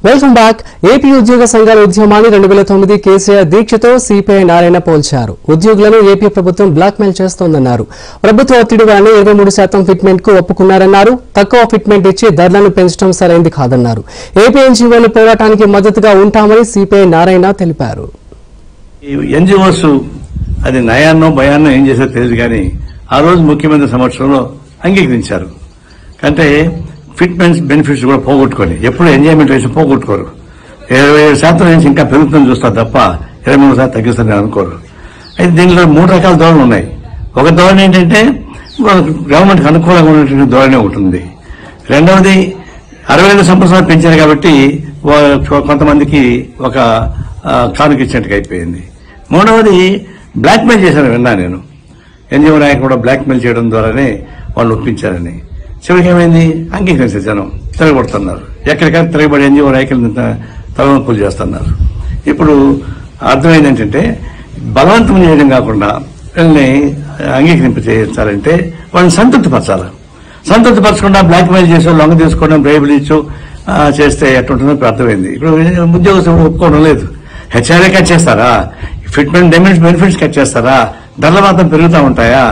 welcome back AP ఉద్యోగ సంఘాల ఉద్యమాన్ని రెండు వేల తొమ్మిది కేసీఆర్ దీక్షతో సిపిఐ నారాయణ పోల్చారు ఉద్యోగులను ఏపీ ప్రభుత్వం బ్లాక్మెయిల్ చేస్తోందన్నారు ప్రభుత్వ ఒత్తిడి వలన ఇరవై మూడు శాతం ఫిట్మెంట్ కు ఒప్పుకున్నారన్నారు తక్కువ ఫిట్మెంట్ ఇచ్చి ధరలను పెంచడం సరైంది కాదన్నారు ఏపీ ఎన్జీఓల పోరాటానికి మద్దతుగా ఉంటామని సిపిఐ నారాయణ తెలిపారు ఈ ఎన్జిఓస్ అది నయాన్నో భయాన్నో ఏం చేశారో తెలియదు కానీ ఆ రోజు ముఖ్యమంత్రి సంవత్సరంలో అంగీకరించారు అంటే ఫిట్మెంట్స్ బెనిఫిట్స్ కూడా పోగొట్టుకొని ఎప్పుడు ఎంజాయ్మెంట్ వేసి పోగొట్టుకోరు ఇరవై ఏడు శాతం నుంచి ఇంకా పెరుగుతుందని చూస్తారు తప్ప ఇరవై మూడు శాతం తగ్గిస్తుందని అనుకోరు అయితే దీనిలో మూడు రకాల ధోరణులు ఉన్నాయి ఒక ధోరణి ఏంటంటే గవర్నమెంట్కి అనుకూలంగా ఉన్నటువంటి ధోరణి ఉంటుంది రెండవది అరవై ఐదు సంవత్సరాలు పెంచారు కాబట్టి వా- కొంతమందికి ఒక ఆ, కానుక ఇచ్చినట్టుగా అయిపోయింది మూడవది బ్లాక్మెయిల్ చేశాను విన్నా నేను ఎన్జిఓ నాయకులు కూడా బ్లాక్మెయిల్ చేయడం ద్వారానే వాళ్ళు ఒప్పించారని చివరికి ఏమైంది అంగీకరించారు జనం తిరగబడుతున్నారు ఎక్కడికైనా తిరగబడి ఎన్జిఓ నాయకులు తలవంపులు చేస్తున్నారు ఇప్పుడు అర్థమైంది ఏంటంటే బలవంతం చేయడం కాకుండా వీళ్ళని అంగీకరింప చేయించాలంటే వాళ్ళని సంతృప్తిపరచాలి సంతృప్తిపరచకుండా బ్లాక్మెయిల్ చేసి లొంగ తీసుకోవడం బ్రైబుల్ ఇచ్చు ఆ, చేస్తే ఎట్టుంటుందో ఇప్పుడు అర్థమైంది ఇప్పుడు ఉద్యోగస్తులు ఒప్పుకోవడం లేదు హెచ్ఆర్ఏ కట్ చేస్తారా ఫిట్మెంట్ డెమిట్స్ బెనిఫిట్స్ కట్ చేస్తారా ధరలు మాత్రం పెరుగుతూ ఉంటాయా